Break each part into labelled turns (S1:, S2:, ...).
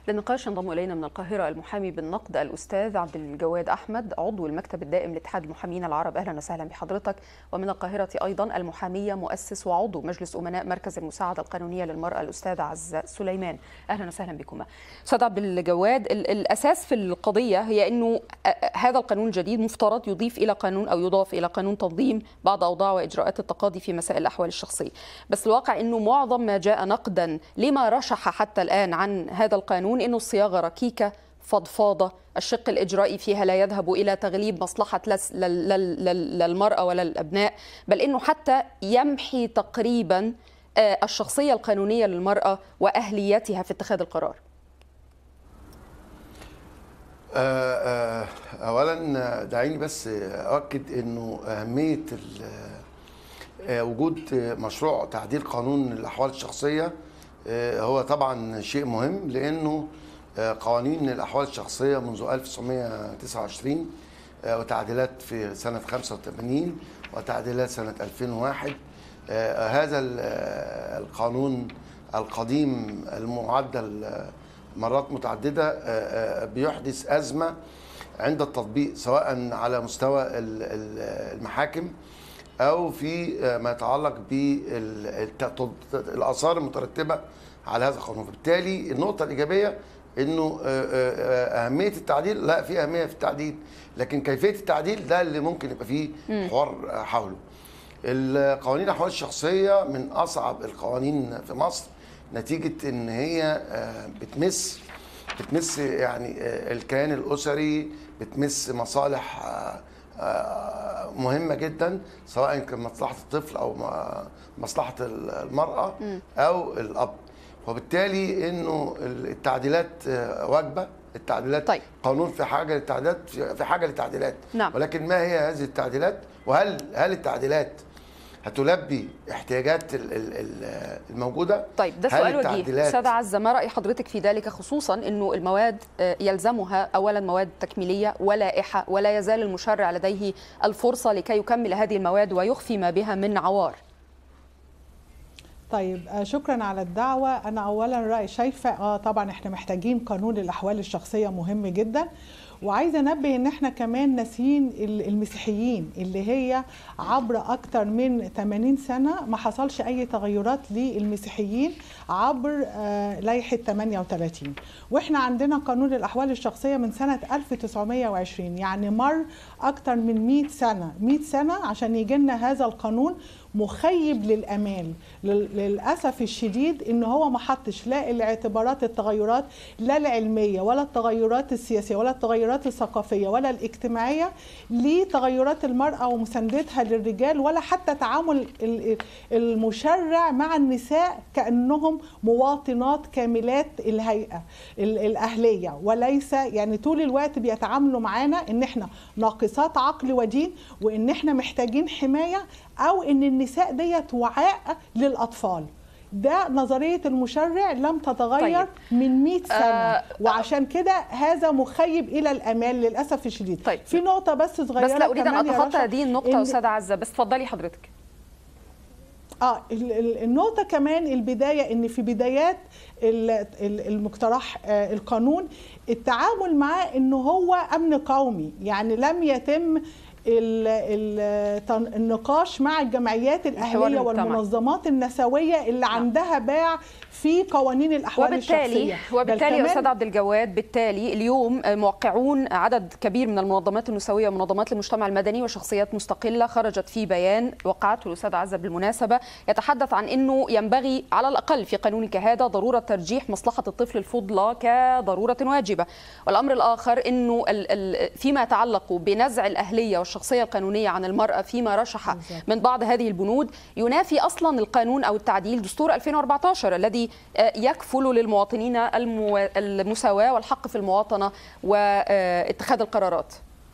S1: للنقاش ينضم الينا من القاهره المحامي بالنقد الاستاذ عبد الجواد احمد عضو المكتب الدائم لاتحاد المحامين العرب اهلا وسهلا بحضرتك ومن القاهره ايضا المحاميه مؤسس وعضو مجلس امناء مركز المساعده القانونيه للمراه الاستاذ عز سليمان اهلا وسهلا بكما استاذ عبد الجواد الاساس في القضيه هي انه هذا القانون الجديد مفترض يضيف الى قانون او يضاف الى قانون تنظيم بعض اوضاع واجراءات التقاضي في مسائل الاحوال الشخصيه بس الواقع انه معظم ما جاء نقدا لما رشح حتى الان عن هذا القانون انه الصياغه ركيكه فضفاضه الشق الاجرائي فيها لا يذهب الى تغليب مصلحه للمراه ولا الابناء بل انه حتى يمحي تقريبا الشخصيه القانونيه للمراه واهليتها في اتخاذ القرار
S2: اولا دعيني بس اؤكد انه اهميه وجود مشروع تعديل قانون الاحوال الشخصيه هو طبعا شيء مهم لانه قوانين الاحوال الشخصيه منذ 1929 وتعديلات في سنه 85 وتعديلات سنه 2001 هذا القانون القديم المعدل مرات متعدده بيحدث ازمه عند التطبيق سواء على مستوى المحاكم او في ما يتعلق بالاثار المترتبه على هذا القانون فبالتالي النقطه الايجابيه انه اهميه التعديل لا في اهميه في التعديل لكن كيفيه التعديل ده اللي ممكن يبقى فيه حوار حوله القوانين الاحوال الشخصيه من اصعب القوانين في مصر نتيجه ان هي بتمس بتمس يعني الكيان الاسري بتمس مصالح مهمه جدا سواء كان مصلحه الطفل او مصلحه المراه او الاب وبالتالي انه التعديلات واجبه التعديلات
S1: طيب.
S2: قانون في حاجه للتعديلات في حاجه للتعديلات
S1: نعم.
S2: ولكن ما هي هذه التعديلات وهل هل التعديلات هتلبي احتياجات الموجوده
S1: طيب ده سؤال وجيه استاذ عزه ما راي حضرتك في ذلك خصوصا انه المواد يلزمها اولا مواد تكميليه ولائحه ولا يزال المشرع لديه الفرصه لكي يكمل هذه المواد ويخفي ما بها من عوار
S3: طيب شكرا على الدعوة أنا أولا رأي شايفة آه طبعا إحنا محتاجين قانون الأحوال الشخصية مهم جدا وعايزه انبه ان احنا كمان ناسيين المسيحيين اللي هي عبر اكتر من 80 سنه ما حصلش اي تغيرات للمسيحيين عبر لائحه 38 واحنا عندنا قانون الاحوال الشخصيه من سنه 1920 يعني مر اكتر من 100 سنه 100 سنه عشان يجي لنا هذا القانون مخيب للامال للاسف الشديد ان هو ما حطش لا الاعتبارات التغيرات لا العلميه ولا التغيرات السياسيه ولا التغيرات الثقافيه ولا الاجتماعيه لتغيرات المراه ومساندتها للرجال ولا حتى تعامل المشرع مع النساء كانهم مواطنات كاملات الهيئه الاهليه وليس يعني طول الوقت بيتعاملوا معانا ان احنا ناقصات عقل ودين وان احنا محتاجين حمايه او ان النساء ديت وعاء للاطفال ده نظريه المشرع لم تتغير طيب. من 100 سنه آه وعشان كده هذا مخيب الى الامال للاسف الشديد
S1: طيب.
S3: في نقطه بس صغيره
S1: بس لا اريد ان اتخطى هذه النقطه استاذه عزه بس اتفضلي حضرتك
S3: اه النقطه كمان البدايه ان في بدايات المقترح القانون التعامل معاه انه هو امن قومي يعني لم يتم النقاش مع الجمعيات الاهليه والمنظمات النسويه اللي عندها باع في قوانين الاحوال
S1: وبالتالي
S3: الشخصيه
S1: وبالتالي يا استاذ عبد الجواد بالتالي اليوم موقعون عدد كبير من المنظمات النسويه ومنظمات المجتمع المدني وشخصيات مستقله خرجت في بيان وقعته الاستاذ عزه بالمناسبه يتحدث عن انه ينبغي على الاقل في قانون كهذا ضروره ترجيح مصلحه الطفل الفضلى كضروره واجبه والامر الاخر انه فيما يتعلق بنزع الاهليه والشخصيه القانونيه عن المراه فيما رشح من بعض هذه البنود ينافي اصلا القانون او التعديل دستور 2014 الذي يكفل للمواطنين المساواه والحق في المواطنه واتخاذ القرارات.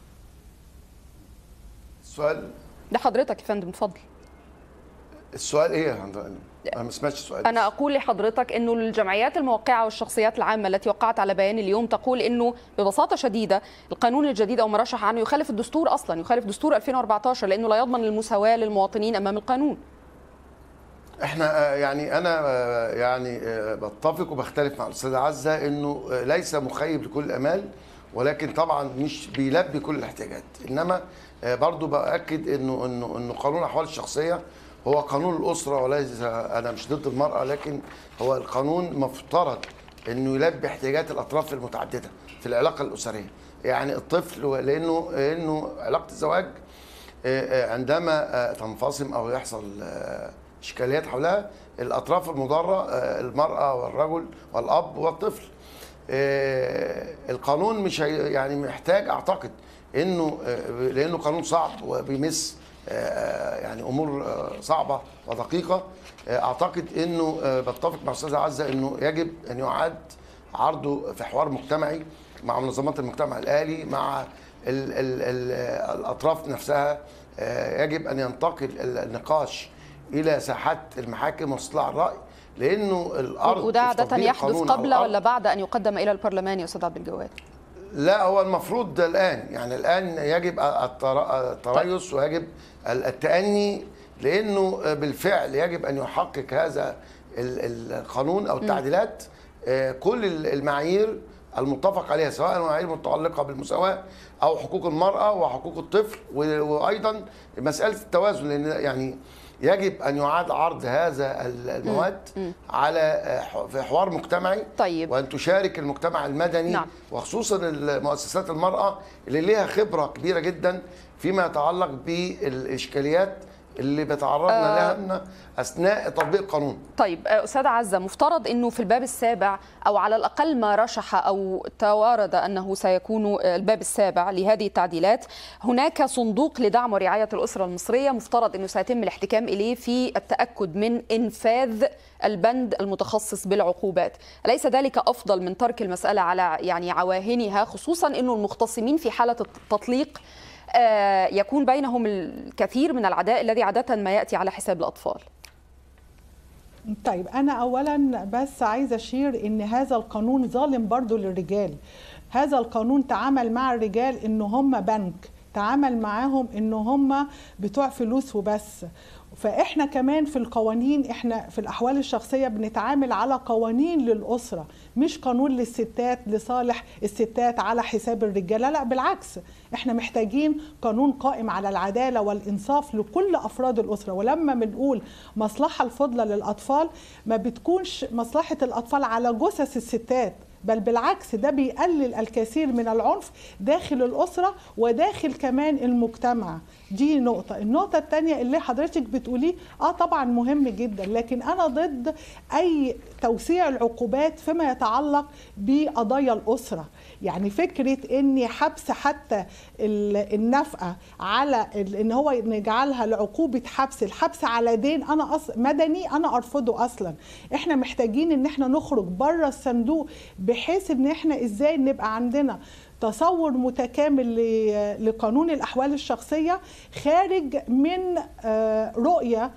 S2: السؤال
S1: لحضرتك يا فندم اتفضل.
S2: السؤال ايه يا انا ما سمعتش السؤال
S1: انا اقول لحضرتك انه الجمعيات الموقعه والشخصيات العامه التي وقعت على بيان اليوم تقول انه ببساطه شديده القانون الجديد او ما رشح عنه يخالف الدستور اصلا يخالف دستور 2014 لانه لا يضمن المساواه للمواطنين امام القانون
S2: احنا آه، يعني انا آه، يعني آه، بتفق وبختلف مع الاستاذه عزه انه آه، ليس مخيب لكل الامال ولكن طبعا مش بيلبي كل الاحتياجات انما آه، برضو باكد انه انه انه قانون الاحوال الشخصيه هو قانون الاسره وليس انا مش ضد المراه لكن هو القانون مفترض انه يلبي احتياجات الاطراف المتعدده في العلاقه الاسريه يعني الطفل لانه لانه علاقه الزواج آه، آه، عندما آه، تنفصم او يحصل آه، اشكاليات حولها الاطراف المضاره آه، المراه والرجل والاب والطفل آه، القانون مش هي- يعني محتاج اعتقد انه آه، لانه قانون صعب وبيمس آه، يعني امور آه، صعبه ودقيقه آه، اعتقد انه آه، بتفق مع استاذه عزه انه يجب ان يعاد عرضه في حوار مجتمعي مع منظمات المجتمع الاهلي مع ال ال ال الاطراف نفسها آه، يجب ان ينتقل النقاش الى ساحات المحاكم واستطلاع الراي لانه الارض
S1: وده
S2: في
S1: عادة
S2: تطبيق
S1: يحدث
S2: قانون أو
S1: قبل
S2: الأرض
S1: ولا بعد أن يقدم إلى البرلمان يا أستاذ عبد الجواد؟
S2: لا هو المفروض ده الان يعني الان يجب التر- التريث ويجب التاني لانه بالفعل يجب ان يحقق هذا ال- ال- القانون او التعديلات آه، كل ال- المعايير المتفق عليها سواء المعايير المتعلقه بالمساواه او حقوق المراه وحقوق الطفل و- وايضا مساله التوازن لان يعني يجب ان يعاد عرض هذا ال- المواد على آه، ح- في حوار مجتمعي
S1: طيب.
S2: وان تشارك المجتمع المدني
S1: نعم.
S2: وخصوصا المؤسسات المرأة اللي ليها خبرة كبيرة جدا فيما يتعلق بالإشكاليات اللي بيتعرضنا لها من أثناء تطبيق القانون
S1: طيب آه، أستاذ عزة مفترض أنه في الباب السابع أو على الأقل ما رشح أو توارد أنه سيكون آه، الباب السابع لهذه التعديلات هناك صندوق لدعم ورعاية الأسرة المصرية مفترض أنه سيتم الاحتكام إليه في التأكد من إنفاذ البند المتخصص بالعقوبات أليس ذلك أفضل من ترك المسألة على يعني عواهنها خصوصا أنه المختصمين في حالة التطليق آه، يكون بينهم الكثير من العداء الذي عادة ما يأتي على حساب الأطفال
S3: طيب انا اولا بس عايزه اشير ان هذا القانون ظالم برضو للرجال هذا القانون تعامل مع الرجال ان هم بنك تعامل معاهم ان هم بتوع فلوس وبس فاحنا كمان في القوانين احنا في الاحوال الشخصيه بنتعامل على قوانين للاسره مش قانون للستات لصالح الستات على حساب الرجاله لا بالعكس احنا محتاجين قانون قائم على العداله والانصاف لكل افراد الاسره ولما بنقول مصلحه الفضلى للاطفال ما بتكونش مصلحه الاطفال على جثث الستات بل بالعكس ده بيقلل الكثير من العنف داخل الأسرة وداخل كمان المجتمع دي نقطة النقطة الثانية اللي حضرتك بتقوليه اه طبعا مهم جدا لكن أنا ضد أي توسيع العقوبات فيما يتعلق بقضايا الأسرة يعني فكرة أن حبس حتى ال- النفقة على ال- أن هو نجعلها لعقوبة حبس الحبس على دين أنا أص... مدني أنا أرفضه أصلا إحنا محتاجين أن إحنا نخرج بره الصندوق بحيث أن إحنا إزاي نبقى عندنا تصور متكامل ل- لقانون الأحوال الشخصية خارج من آه، رؤية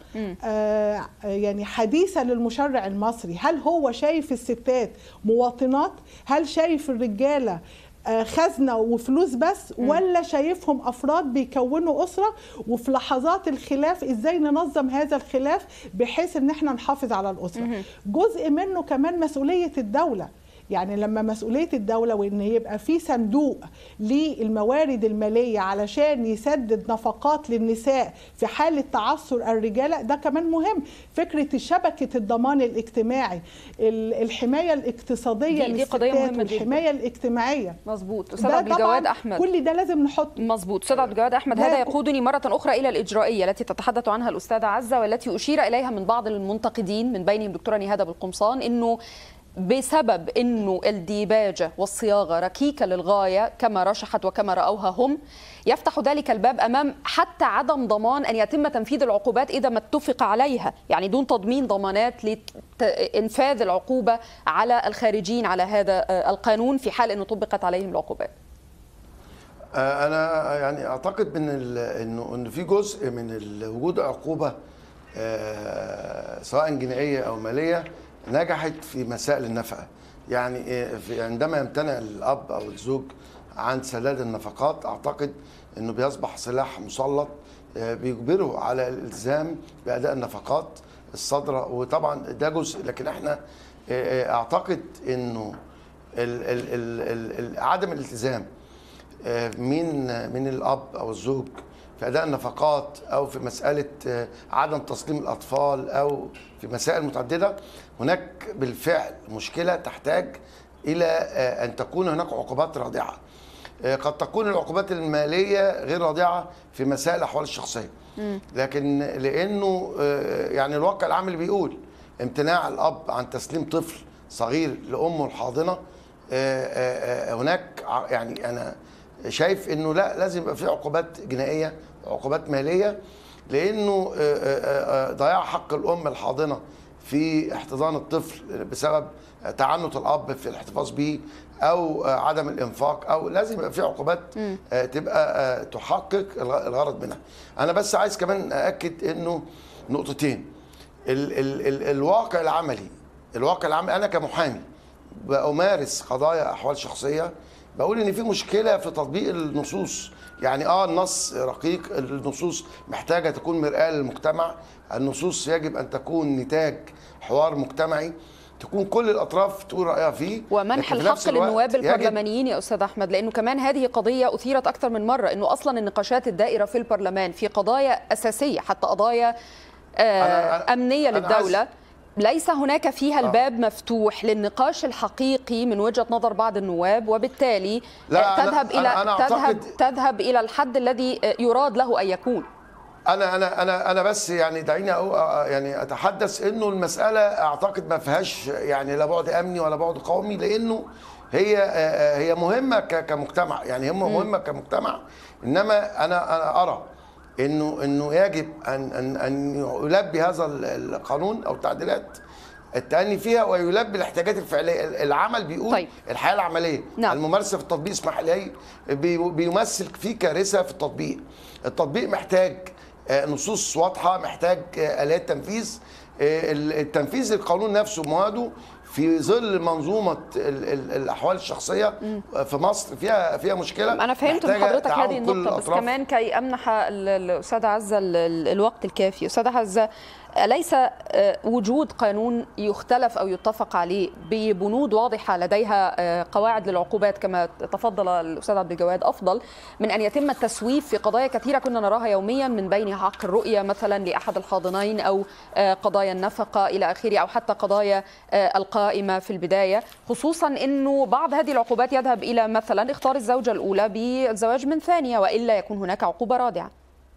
S3: آه، يعني حديثة للمشرع المصري هل هو شايف الستات مواطنات هل شايف الرجالة آه، خزنة وفلوس بس ولا شايفهم أفراد بيكونوا أسرة وفي لحظات الخلاف إزاي ننظم هذا الخلاف بحيث إن احنا نحافظ على الأسرة جزء منه كمان مسؤولية الدولة يعني لما مسؤوليه الدوله وان يبقى في صندوق للموارد الماليه علشان يسدد نفقات للنساء في حاله تعثر الرجاله ده كمان مهم فكره شبكه الضمان الاجتماعي ال- الحمايه الاقتصاديه
S1: دي- دي قضية
S3: للستات
S1: مهمة جداً.
S3: والحمايه الاجتماعيه
S1: مظبوط أستاذ
S3: ده
S1: عبد الجواد
S3: طبعاً
S1: أحمد
S3: كل ده لازم نحطه
S1: مظبوط استاذ عبد الجواد احمد
S3: ده
S1: هذا
S3: يكون-
S1: يقودني مره اخرى الى الاجرائيه التي تتحدث عنها الاستاذه عزه والتي اشير اليها من بعض المنتقدين من بينهم الدكتوره نهاده بالقمصان انه بسبب انه الديباجه والصياغه ركيكه للغايه كما رشحت وكما راوها هم يفتح ذلك الباب امام حتى عدم ضمان ان يتم تنفيذ العقوبات اذا ما اتفق عليها يعني دون تضمين ضمانات لانفاذ العقوبه على الخارجين على هذا آه، القانون في حال انه طبقت عليهم العقوبات
S2: آه، انا يعني اعتقد من ال- انه انه في جزء من ال- وجود عقوبه آه، سواء جنائيه او ماليه نجحت في مسائل النفقه يعني آه، في- عندما يمتنع الاب او الزوج عن سداد النفقات اعتقد انه بيصبح سلاح مسلط آه، بيجبره على الالتزام باداء النفقات الصادره وطبعا ده جزء لكن احنا آه، آه، اعتقد انه ال- ال- ال- ال- ال- عدم الالتزام آه، من من الاب او الزوج في اداء النفقات او في مساله آه، عدم تسليم الاطفال او في مسائل متعدده هناك بالفعل مشكله تحتاج الى آه، ان تكون هناك عقوبات رادعه آه، قد تكون العقوبات الماليه غير رادعه في مسائل الاحوال الشخصيه لكن لانه آه، يعني الواقع العام بيقول امتناع الاب عن تسليم طفل صغير لامه الحاضنه آه، آه، آه، هناك ع- يعني انا شايف انه لا لازم يبقى في عقوبات جنائيه عقوبات ماليه لانه آه، آه، آه، ضياع حق الام الحاضنه في احتضان الطفل بسبب تعنت الاب في الاحتفاظ به او آه، عدم الانفاق او لازم يبقى في عقوبات آه، تبقى آه، تحقق الغ- الغرض منها انا بس عايز كمان ااكد انه نقطتين ال ال ال الواقع العملي الواقع العملي انا كمحامي بمارس قضايا احوال شخصيه بقول ان في مشكله في تطبيق النصوص يعني اه النص رقيق النصوص محتاجه تكون مرآه للمجتمع النصوص يجب ان تكون نتاج حوار مجتمعي تكون كل الاطراف تقول رايها فيه
S1: ومنح
S2: لكن في نفس
S1: الحق
S2: الوقت
S1: للنواب
S2: يجب-
S1: البرلمانيين يا استاذ احمد لانه كمان هذه قضيه اثيرت اكثر من مره انه اصلا النقاشات الدائره في البرلمان في قضايا اساسيه حتى قضايا آه
S2: أنا- أنا-
S1: امنيه
S2: أنا
S1: للدوله
S2: عايز-
S1: ليس هناك فيها الباب مفتوح للنقاش الحقيقي من وجهه نظر بعض النواب وبالتالي
S2: لا،
S1: آه،
S2: أنا-
S1: تذهب
S2: أنا-
S1: الى
S2: أنا
S1: تذهب
S2: أعتقد-
S1: تذهب الى الحد الذي آه، يراد له ان يكون
S2: انا انا انا انا بس يعني دعيني أقو يعني اتحدث انه المساله اعتقد ما فيهاش يعني لا بعد امني ولا بعد قومي لانه هي آه، هي مهمه ك- كمجتمع يعني هم مهمه كمجتمع انما انا انا ارى انه انه يجب ان ان ان يلبي هذا ال- القانون او التعديلات التأني فيها ويلبي الاحتياجات الفعليه العمل بيقول
S1: طيب.
S2: الحياه العمليه
S1: نعم.
S2: الممارسه في التطبيق اسمح لي بي- بيمثل في كارثه في التطبيق التطبيق محتاج آه، نصوص واضحه محتاج آه، اليات تنفيذ آه، ال- التنفيذ القانون نفسه مواده في ظل منظومه ال- ال- الاحوال الشخصيه في مصر فيها فيها مشكله
S1: انا فهمت من
S2: محتاجة
S1: حضرتك
S2: تعاون
S1: هذه
S2: كل
S1: النقطه بس
S2: الأطراف.
S1: كمان كي امنح ال- الاستاذه عزه ال- ال- الوقت الكافي استاذه عزه أليس آه، وجود قانون يختلف أو يتفق عليه ببنود واضحة لديها آه، قواعد للعقوبات كما تفضل الأستاذ عبد الجواد أفضل من أن يتم التسويف في قضايا كثيرة كنا نراها يوميا من بينها حق الرؤية مثلا لأحد الحاضنين أو آه، قضايا النفقة إلى آخره أو حتى قضايا آه، القائمة في البداية خصوصا أنه بعض هذه العقوبات يذهب إلى مثلا اختار الزوجة الأولى بالزواج من ثانية وإلا يكون هناك عقوبة رادعة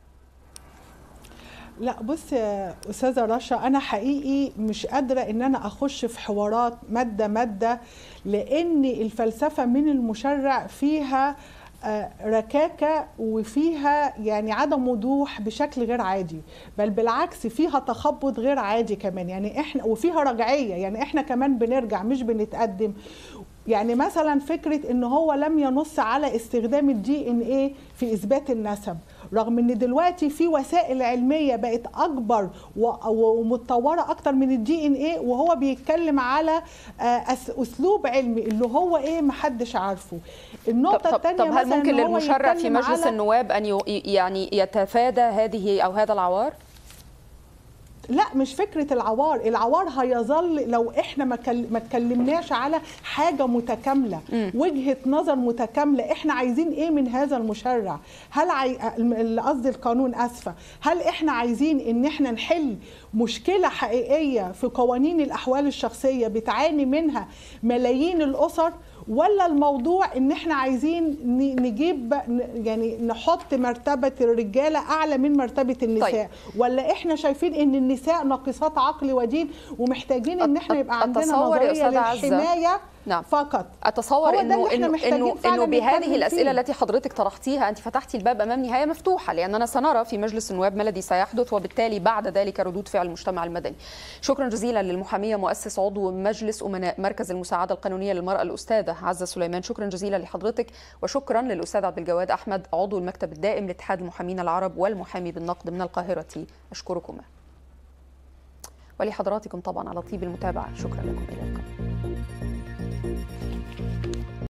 S3: لا بص يا استاذه رشا انا حقيقي مش قادره ان انا اخش في حوارات ماده ماده لان الفلسفه من المشرع فيها آه، ركاكه وفيها يعني عدم وضوح بشكل غير عادي بل بالعكس فيها تخبط غير عادي كمان يعني احنا وفيها رجعيه يعني احنا كمان بنرجع مش بنتقدم يعني مثلا فكره ان هو لم ينص على استخدام الدي ان ايه في اثبات النسب رغم ان دلوقتي في وسائل علميه بقت اكبر و- ومتطوره اكتر من الدي ان ايه وهو بيتكلم على آه، أس- اسلوب علمي اللي هو ايه محدش عارفه
S1: طب,
S3: النقطه
S1: طب,
S3: الثانيه
S1: طب هل ممكن للمشرع في مجلس
S3: على
S1: النواب أن ي- يعني يتفادى هذه أو هذا العوار؟
S3: لا مش فكره العوار العوار هيظل لو احنا ما كل- ما اتكلمناش على حاجه متكامله وجهه نظر متكامله احنا عايزين ايه من هذا المشرع هل عاي... ال- قصدي القانون اسفه هل احنا عايزين ان احنا نحل مشكله حقيقيه في قوانين الاحوال الشخصيه بتعاني منها ملايين الاسر ولا الموضوع ان احنا عايزين ن- نجيب ن- يعني نحط مرتبه الرجاله اعلى من مرتبه النساء
S1: طيب.
S3: طيب. ولا احنا شايفين ان النساء ناقصات عقل ودين ومحتاجين ان احنا يبقى عندنا
S1: أتصور يا
S3: نظريه
S1: أستاذة عزة.
S3: للحمايه
S1: نعم.
S3: فقط
S1: اتصور
S3: هو ده
S1: انه
S3: اللي احنا
S1: انه
S3: محتاجين
S1: انه,
S3: فعلاً
S1: إنه بهذه
S3: نتكلم
S1: الاسئله
S3: فيه.
S1: التي حضرتك طرحتيها انت فتحتي الباب امام نهايه مفتوحه لاننا سنرى في مجلس النواب ما الذي سيحدث وبالتالي بعد ذلك ردود فعل المجتمع المدني. شكرا جزيلا للمحاميه مؤسس عضو مجلس امناء مركز المساعده القانونيه للمراه الاستاذه عزه سليمان شكرا جزيلا لحضرتك وشكرا للاستاذ عبد الجواد احمد عضو المكتب الدائم لاتحاد المحامين العرب والمحامي بالنقد من القاهره اشكركما. ولحضراتكم طبعا على طيب المتابعه شكرا لكم الى اللقاء